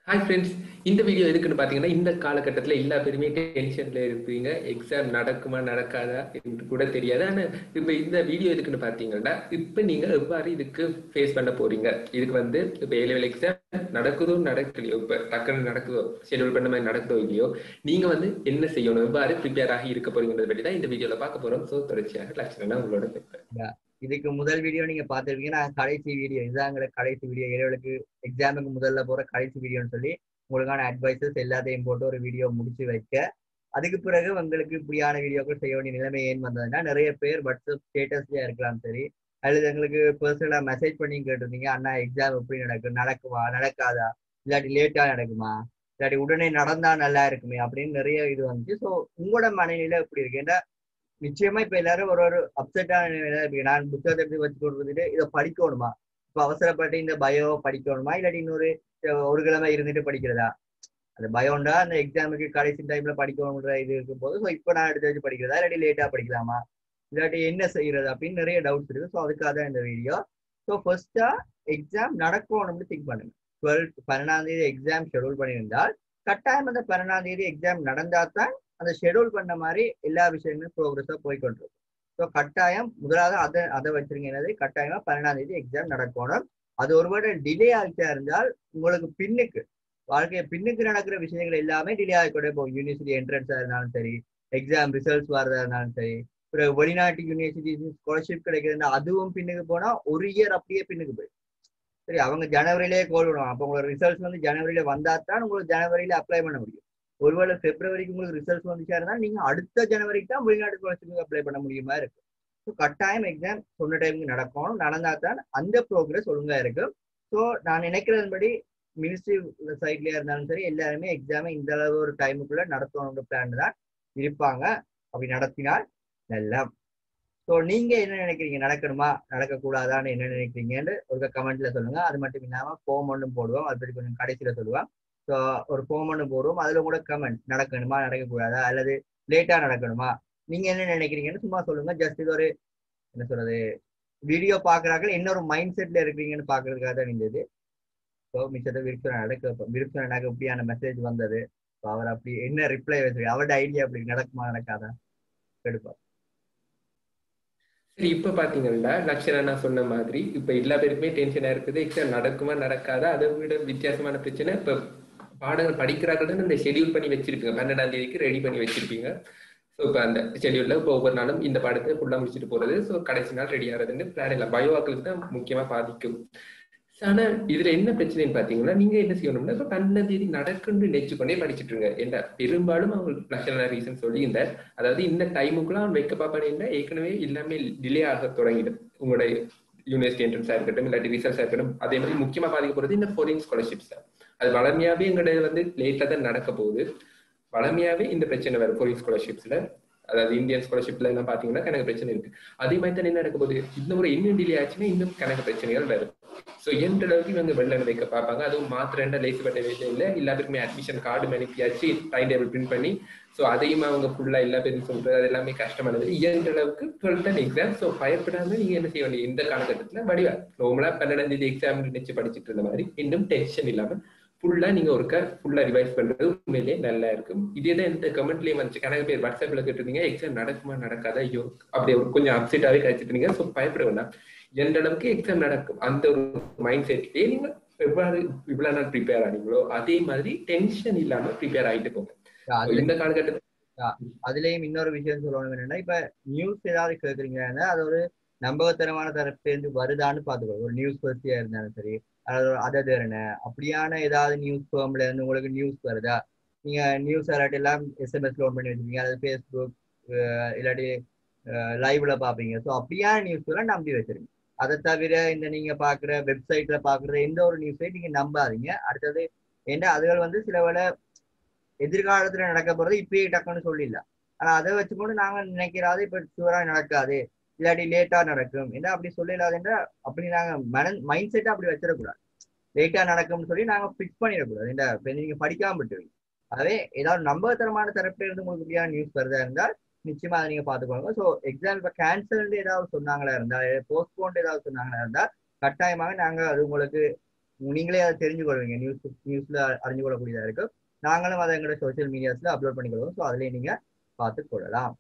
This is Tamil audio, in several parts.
ஹாய் ஃப்ரெண்ட்ஸ் இந்த வீடியோ எதுக்குன்னு பார்த்தீங்கன்னா இந்த காலகட்டத்தில் எல்லா பேருமே டென்ஷனில் இருப்பீங்க எக்ஸாம் நடக்குமா நடக்காதா என்று கூட தெரியாது ஆனால் இப்போ இந்த வீடியோ எதுக்குன்னு பார்த்தீங்கன்னா இப்போ நீங்கள் எவ்வாறு இதுக்கு ஃபேஸ் பண்ண போறீங்க இதுக்கு வந்து இப்போ ஏ லெவல் எக்ஸாம் நடக்குதோ நடக்கலையோ இப்போ டக்குன்னு நடக்குதோ ஷெடியூல் பண்ண மாதிரி நடக்குதோ இல்லையோ நீங்கள் வந்து என்ன செய்யணும் எவ்வாறு ப்ரிப்பேர் ஆகி இருக்க போறீங்கிறத பற்றி தான் இந்த வீடியோவில் பார்க்க போகிறோம் ஸோ தொடர்ச்சியாக லட்சணம் உங்களோட பேப்பர் இதுக்கு முதல் வீடியோ நீங்க பாத்திருப்பீங்க நான் கடைசி வீடியோ இதுதாங்கிற கடைசி வீடியோ ஏழுகளுக்கு எக்ஸாமுக்கு முதல்ல போற கடைசி வீடியோன்னு சொல்லி உங்களுக்கான அட்வைசஸ் எல்லாத்தையும் போட்டு ஒரு வீடியோ முடிச்சு வைக்க அதுக்கு பிறகு உங்களுக்கு இப்படியான வீடியோக்கள் செய்ய வேண்டிய நிலைமை ஏன் வந்ததுன்னா நிறைய பேர் வாட்ஸ்அப் ஸ்டேட்டஸ்லயா இருக்கலாம் சரி அல்லது எங்களுக்கு பர்சனலா மெசேஜ் பண்ணி கேட்டிருந்தீங்க அண்ணா எக்ஸாம் எப்படி நடக்கும் நடக்குமா நடக்காதா இல்லாட்டி லேட்டா நடக்குமா இல்லாட்டி உடனே நடந்தா நல்லா இருக்குமே அப்படின்னு நிறைய இது வந்துச்சு ஸோ உங்களோட மனநிலை எப்படி இருக்கு ஏன்னா நிச்சயமா இப்ப எல்லாரும் ஒரு ஒரு அப்செட்டான நிலையில இருக்கு நான் புத்தகத்தை எப்படி வச்சு கொடுத்துட்டு இதை படிக்கணுமா இப்ப அவசரப்பட்டு இந்த பயோ படிக்கணுமா இல்லாட்டி இன்னொரு ஒரு கிழமை இருந்துட்டு படிக்கிறதா அந்த பயோண்டா அந்த எக்ஸாமுக்கு கடைசி டைம்ல படிக்கணுன்ற இது இருக்கும் போது ஸோ இப்போ நான் எடுத்து வச்சு படிக்கிறதா இல்லாட்டி லேட்டா படிக்கலாமா இல்லாட்டி என்ன செய்யறது அப்படின்னு நிறைய டவுட்ஸ் இருக்கு ஸோ அதுக்காக தான் இந்த வீடியோ ஸோ ஃபர்ஸ்டா எக்ஸாம் நடக்கணும்னு திங்க் பண்ணுங்க டுவெல்த் பன்னெண்டாம் தேதி எக்ஸாம் ஷெடியூல் பண்ணியிருந்தால் கட்டாயம் அந்த பன்னெண்டாம் தேதி எக்ஸாம் நடந்தா தான் அந்த ஷெடியூல் பண்ண மாதிரி எல்லா விஷயங்களும் ப்ரோக்ரஸா போய்கொண்டிருக்கும் ஸோ கட்டாயம் முதலாவது அதை அதை வச்சிருங்க என்னது கட்டாயமா பன்னெண்டாம் தேதி எக்ஸாம் நடக்கணும் அது ஒருவேளை டிலே ஆகிட்டா இருந்தால் உங்களுக்கு பின்னுக்கு வாழ்க்கையை பின்னுக்கு நடக்கிற விஷயங்கள் எல்லாமே டிலே ஆகிக்கொண்டே போகும் யூனிவர்சிட்டி என்ட்ரன்ஸா இருந்தாலும் சரி எக்ஸாம் ரிசல்ட்ஸ் வரதா இருந்தாலும் சரி பிறகு வெளிநாட்டு யூனிவர்சிட்டி ஸ்காலர்ஷிப் கிடைக்கிறதுனா அதுவும் பின்னுக்கு போனா ஒரு இயர் அப்படியே பின்னுக்கு போயிடும் சரி அவங்க ஜனவரியிலேயே கோல் விடுவாங்க அப்போ உங்களோட ரிசல்ட்ஸ் வந்து ஜனவரியில வந்தா தான் உங்களுக்கு ஜனவரியில அப்ளை பண்ண முடியும் ஒருவேளை பிப்ரவரிக்கு உங்களுக்கு ரிசல்ட்ஸ் வந்துச்சா இருந்தால் நீங்க அடுத்த ஜனவரிக்கு தான் வெளிநாட்டு ஸ்காலர்ஷிப்புக்கு அப்ளை பண்ண முடியுமா இருக்கு ஸோ கட்டாயம் எக்ஸாம் சொன்ன டைமுக்கு நடக்கணும் நடந்தா தான் அந்த ப்ரோக்ரஸ் ஒழுங்கா இருக்கும் ஸோ நான் நினைக்கிறதன்படி மினிஸ்ட்ரி சைட்லயா இருந்தாலும் சரி எல்லாருமே எக்ஸாமை இந்த அளவு ஒரு டைமுக்குள்ள நடத்தணுன்ற பிளான் தான் இருப்பாங்க அப்படி நடத்தினால் நல்லா ஸோ நீங்க என்ன நினைக்கிறீங்க நடக்கணுமா நடக்கக்கூடாதான்னு என்ன நினைக்கிறீங்கன்னு ஒரு கமெண்ட்ல சொல்லுங்க அது மட்டும் இல்லாம ஃபோம் ஒன்றும் போடுவோம் அது பற்றி கொஞ்சம் கடைசியில சொல்லுவேன் ஸோ ஒரு ஃபோம் ஒன்று போடுவோம் அதுல கூட கமெண்ட் நடக்கணுமா நடக்கக்கூடாதா அல்லது லேட்டா நடக்கணுமா நீங்க என்ன நினைக்கிறீங்கன்னு சும்மா சொல்லுங்க ஜஸ்ட் இது ஒரு என்ன சொல்றது வீடியோ பாக்குறாங்க இன்னொரு மைண்ட் செட்ல இருக்கிறீங்கன்னு பாக்குறதுக்காக தான் இருந்தது ஸோ மிச்சத்தை விருப்பம் நடக்க விருப்பம் எனக்கு இப்படியான மெசேஜ் வந்தது ஸோ அவர் அப்படி என்ன ரிப்ளை வச்சிருக்கு அவரோட ஐடியா அப்படி நடக்குமா நடக்காதா எடுப்பார் சரி இப்ப பாத்தீங்கன்னா லட்சணா நான் சொன்ன மாதிரி இப்ப எல்லா பேருக்குமே டென்ஷனா இருக்குது எக்ஸாம் நடக்குமா நடக்காதா அதை விட வித்தியாசமான பிரச்சனை இப்ப பாடங்கள் படிக்கிறார்கள் இந்த ஷெடியூல் பண்ணி வச்சிருப்பீங்க பன்னெண்டாம் தேதிக்கு ரெடி பண்ணி வச்சிருப்பீங்க ஸோ இப்போ அந்த ஷெடியூல்ல இப்போ ஒவ்வொரு நாளும் இந்த பாடத்தை ஃபுல்லாக முடிச்சுட்டு போறது ஸோ கடைசி நாள் ரெடி ஆகிறதுன்னு பிளான் இல்லை பயோவாக்களுக்கு தான் முக்கியமாக பாதிக்கும் ஆனா இதுல என்ன பிரச்சனைன்னு பாத்தீங்கன்னா நீங்க என்ன செய்யணும்னா இப்ப பன்னெண்டாம் தேதி நடக்குன்னு நினைச்சு கொண்டே படிச்சுட்டு இருங்க என்ன பெரும்பாலும் அவங்க லட்சண ரீசன் சொல்லியிருந்தார் அதாவது இந்த டைமுக்குள்ள அவன் வைக்க பாப்பானேன்னா ஏற்கனவே எல்லாமே டிலே ஆக தொடங்கிடும் உங்களுடைய யூனிவர்சிட்டி என்ட்ரன்ஸா இருக்கட்டும் இல்லாட்டி ரிசல்ட்ஸா இருக்கட்டும் அதே மாதிரி முக்கியமா பாதிக்க போறது இந்த ஃபாரின் ஸ்காலர்ஷிப்ஸ் தான் அது வளமையாவே எங்களுடைய வந்து லேட்டா தான் நடக்க போகுது வளமையாவே இந்த பிரச்சனை வரும் ஃபாரின் ஸ்காலர்ஷிப்ஸ்ல அதாவது இந்தியன் ஸ்காலர்ஷிப்ல எல்லாம் பாத்தீங்கன்னா கணக்கு பிரச்சனை இருக்கு அதே மாதிரி தான் என்ன நடக்க போகுது இந்த முறை இன்னும் டிலே ஆச்சுன்னா இன்னும் கணக்கு பிரச்சனைகள் வரும் ஸோ எந்த அளவுக்கு இவங்க வெள்ள வைக்க பார்ப்பாங்க அதுவும் மாத்திரண்டா லேசு பட்ட வேலை இல்லை எல்லா பேருக்குமே அட்மிஷன் கார்டு அனுப்பியாச்சு டைம் டேபிள் பிரிண்ட் பண்ணி ஸோ அதையும் அவங்க ஃபுல்லா எல்லா பேரும் சொல்றது அது எல்லாமே கஷ்டமானது இயன்ற அளவுக்கு டுவெல்த் அண்ட் எக்ஸாம் ஸோ பயப்படாம நீங்க என்ன செய்ய வேண்டிய இந்த காலகட்டத்தில் வடிவா நார்மலா பன்னெண்டாம் தேதி எக்ஸாம் நினைச்சு படிச்சுட்டு இருந்த மாதிரி இன்னும் டென்ஷன் இல்லாம ஃபுல்லா நீங்க ஒருக்க ஃபுல்லா ரிவைஸ் பண்றது உண்மையிலேயே நல்லா இருக்கும் இதே தான் இந்த கமெண்ட்லயும் வந்துச்சு கணக்கு பேர் வாட்ஸ்அப்ல கேட்டிருந்தீங்க எக்ஸாம் நடக்குமா நடக்காதா ஐயோ அப்படி ஒரு கொஞ்சம் அப்செட்டாவே கழிச்சிட்டு இருந்தீங்க ஸோ பயப்பட வேண்டாம் எந்த அளவுக்கு எக்ஸாம் நடக்கும் அந்த ஒரு மைண்ட் செட்லயே நீங்க எவ்வாறு இவ்வளவு நாள் ப்ரிப்பேர் ஆனீங்களோ அதே மாதிரி டென்ஷன் இல்லாம ப்ரிப்பேர் ஆகிட்டு போங்க இந்த காலகட்டத்தில் அதுலயும் இன்னொரு விஷயம் சொல்லணும் என்னன்னா இப்ப நியூஸ் ஏதாவது கேக்குறீங்கன்னா அது ஒரு நம்பகத்தனமான தரப்புலேருந்து வருதான்னு பாத்துக்கோ ஒரு நியூஸ் பர்சியா இருந்தாலும் சரி அதாவது அதர் என்ன அப்படியான ஏதாவது நியூஸ் ஃபார்ம்ல இருந்து உங்களுக்கு நியூஸ் வருதா நீங்க நியூஸ் அலர்ட் எல்லாம் எஸ்எம்எஸ் லோன் பண்ணி வச்சிருக்கீங்க அதாவது ஃபேஸ்புக் இல்லாட்டி லைவ்ல பாப்பீங்க ஸோ அப்படியான நியூஸ் எல்லாம் நம்பி வச்சிருங்க அதை தவிர இந்த நீங்க பாக்குற வெப்சைட்ல பாக்குற எந்த ஒரு நியூஸையும் நீங்க நம்பாதீங்க அடுத்தது ஏன்னா அதுகள் வந்து சில வேலை எதிர்காலத்துல நடக்க போறது இப்பயே டக்குன்னு சொல்லிடலாம் ஆனா அதை வச்சுக்கொண்டு நாங்க நினைக்கிறாது இப்ப ஷூரா நடக்காது இல்லாட்டி லேட்டா நடக்கும் என்ன அப்படி சொல்லலாதுன்றா அப்படி நாங்க மன மைண்ட் செட்டை அப்படி வச்சிடக்கூடாது லேட்டா நடக்கும்னு சொல்லி நாங்க ஃபிக்ஸ் பண்ணிடக்கூடாது இந்த இப்ப நீங்க படிக்காம விட்டுவீங்க அதே ஏதாவது நம்பகத்தரமான தரப்புல இருந்து உங்களுக்கு இப்படியான நியூஸ் வருதா இருந்தால் நிச்சயமா அதை நீங்க பாத்துக்கோங்க ஸோ எக்ஸாம் இப்ப கேன்சல்டு ஏதாவது சொன்னாங்களா இருந்தா போஸ்ட்போன் ஏதாவது சொன்னாங்களா இருந்தா கட்டாயமாக நாங்க அது உங்களுக்கு நீங்களே அதை தெரிஞ்சு கொள்வீங்க நியூஸ் நியூஸ்ல அறிஞ்சு கொள்ளக்கூடியதா இருக்கும் நாங்களும் அதை எங்களோட சோசியல் மீடியாஸ்ல அப்லோட் பண்ணிக்கொள்வோம் ஸோ அதுலயே நீங்க பார்த்து கொள்ளலாம்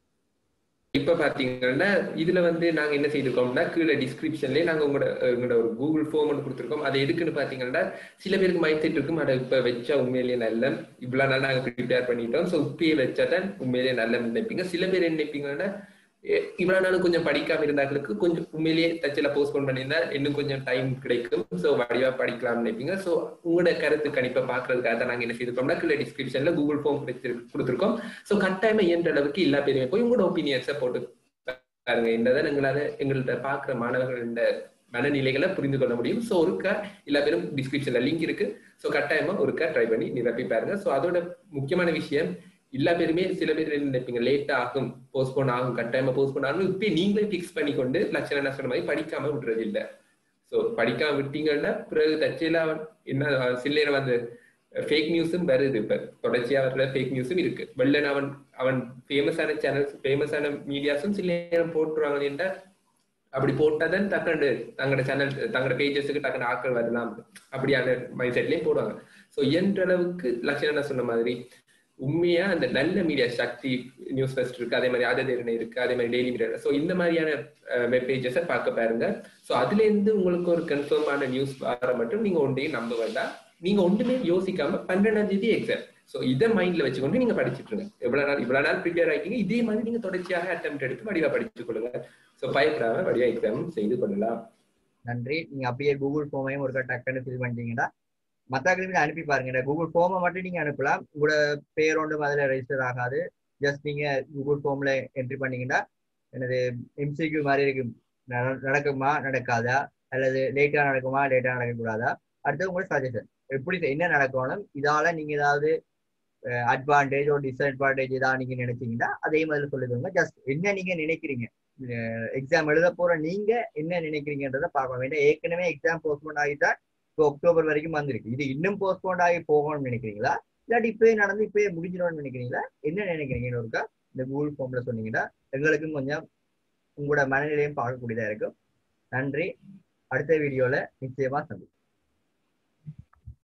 இப்ப பாத்தீங்கன்னா இதுல வந்து நாங்க என்ன செய்திருக்கோம்னா கீழே டிஸ்கிரிப்ஷன்லயே நாங்க உங்களோட உங்களோட ஒரு கூகுள் ஃபார்ம் ஒன்று கொடுத்துருக்கோம் அது எதுக்குன்னு பாத்தீங்கன்னா சில பேருக்கு மைண்ட் செட் இருக்கும் அதை இப்ப வச்சா உண்மையிலேயே நல்ல இவ்வளவு நாள் நாங்க ப்ரிப்பேர் பண்ணிட்டோம் ஸோ இப்பயே வச்சா தான் உண்மையிலேயே நல்ல நினைப்பீங்க சில பேர் என்ன நினைப்பீங்கன்னா எ- இவ்வளவு நாளும் கொஞ்சம் படிக்காம இருந்தாங்களுக்கு கொஞ்சம் உண்மையிலேயே தச்சில போஸ்ட்போன் பண்ணியிருந்தா இன்னும் கொஞ்சம் டைம் கிடைக்கும் ஸோ வடிவா படிக்கலாம்னு நினைப்பீங்க ஸோ உங்களோட கருத்து கணிப்பை பாக்குறதுக்காக தான் நாங்க என்ன செய்திருக்கோம்னா கீழே டிஸ்கிரிப்ஷன்ல கூகுள் ஃபார்ம் கொடுத்துருக்கோம் ஸோ கட்டாயமா இயன்ற அளவுக்கு எல்லா பேருமே போய் உங்களோட ஒப்பீனியன்ஸை போட்டு பாருங்க என்னதான் எங்களால எங்கள்ட்ட பாக்குற மாணவர்கள் இந்த மனநிலைகளை புரிந்து கொள்ள முடியும் ஸோ ஒருக்கா எல்லா பேரும் டிஸ்கிரிப்ஷன்ல லிங்க் இருக்கு ஸோ கட்டாயமா ஒருக்கா ட்ரை பண்ணி நிரப்பி பாருங்க ஸோ அதோட முக்கியமான விஷயம் எல்லா பேருமே சில பேர் என்ன நினைப்பீங்க லேட் ஆகும் போஸ்ட்போன் ஆகும் கட்டாயமா போஸ்ட்போன் ஆகும் இப்ப நீங்களே ஃபிக்ஸ் பண்ணி கொண்டு லட்சணம் என்ன சொன்ன மாதிரி படிக்காம விட்டுறது இல்ல ஸோ படிக்காம விட்டீங்கன்னா பிறகு தச்சையில அவன் என்ன சில நேரம் வந்து ஃபேக் நியூஸும் வருது இப்ப தொடர்ச்சியா வர்ற ஃபேக் நியூஸும் இருக்கு வெள்ளன் அவன் அவன் ஃபேமஸான சேனல்ஸ் ஃபேமஸான மீடியாஸும் சில நேரம் போட்டுருவாங்க என்றா அப்படி போட்டாதான் டக்குனு தங்களோட சேனல் தங்களோட பேஜஸுக்கு டக்குனு ஆட்கள் வரலாம் அப்படியான மைண்ட் செட்லயும் போடுவாங்க ஸோ இயன்ற அளவுக்கு லட்சணம் சொன்ன மாதிரி உண்மையா அந்த நல்ல மீடியா சக்தி நியூஸ் ஃபெஸ்ட் இருக்கு அதே மாதிரி ஆதரவு இருக்கு அதே மாதிரி டெய்லி மீடியா ஸோ இந்த மாதிரியான வெப் பேஜஸை பார்க்க பாருங்க ஸோ அதுல இருந்து உங்களுக்கு ஒரு கன்ஃபார்மான நியூஸ் வர மட்டும் நீங்க ஒன்றையும் நம்ப வேண்டாம் நீங்க ஒன்றுமே யோசிக்காம பன்னெண்டாம் தேதி எக்ஸாம் ஸோ இதை மைண்ட்ல வச்சுக்கொண்டு நீங்க படிச்சுட்டு இருங்க எவ்வளவு நாள் இவ்வளவு நாள் ப்ரிப்பேர் ஆகிங்க இதே மாதிரி நீங்க தொடர்ச்சியாக அட்டம் எடுத்து வடிவா படித்துக் கொள்ளுங்க ஸோ பயப்படாம வடிவா எக்ஸாம் செய்து கொள்ளலாம் நன்றி நீங்க அப்படியே கூகுள் ஃபார்மையும் ஒரு டக்குன்னு ஃபில் பண்ணிட்டீங்கன்னா மத்தாக்களுக்கு அனுப்பி பாருங்க இந்த கூகுள் ஃபார்மை மட்டும் நீங்க அனுப்பலாம் உங்களோட பேர் ஒன்றும் அதில் ரெஜிஸ்டர் ஆகாது ஜஸ்ட் நீங்க கூகுள் ஃபார்ம்ல என்ட்ரி பண்ணீங்கன்னா எனது எம்சிக்யூ மாதிரி இருக்கு நட- நடக்குமா நடக்காதா அல்லது லேட்டா நடக்குமா லேட்டா நடக்கக்கூடாதா அடுத்து உங்களோட சஜஷன் எப்படி செ- என்ன நடக்கணும் இதால நீங்க ஏதாவது அட்வான்டேஜ் ஒரு டிஸ்அட்வான்டேஜ் ஏதாவது நீங்க நினைச்சீங்கன்னா அதே மாதிரி சொல்லிக்கோங்க ஜஸ்ட் என்ன நீங்க நினைக்கிறீங்க எக்ஸாம் எழுத போற நீங்க என்ன நினைக்கிறீங்கன்றத பார்க்கணும் ஏன்னா ஏற்கனவே எக்ஸாம் போஸ்ட்போன் ஆகிட்டா இப்போ அக்டோபர் வரைக்கும் வந்திருக்கு இது இன்னும் போஸ்ட்போன் ஆகி போகணும்னு நினைக்கிறீங்களா இல்லாட்டி இப்பயே நடந்து இப்பயே முடிஞ்சிடும்னு நினைக்கிறீங்களா என்ன நினைக்கிறீங்கன்னு ஒருக்கா இந்த கூகுள் ஃபார்ம்ல சொன்னீங்கன்னா எங்களுக்கும் கொஞ்சம் உங்களோட மனநிலையும் பார்க்கக்கூடியதா இருக்கும் நன்றி அடுத்த வீடியோல நிச்சயமா சந்திப்போம்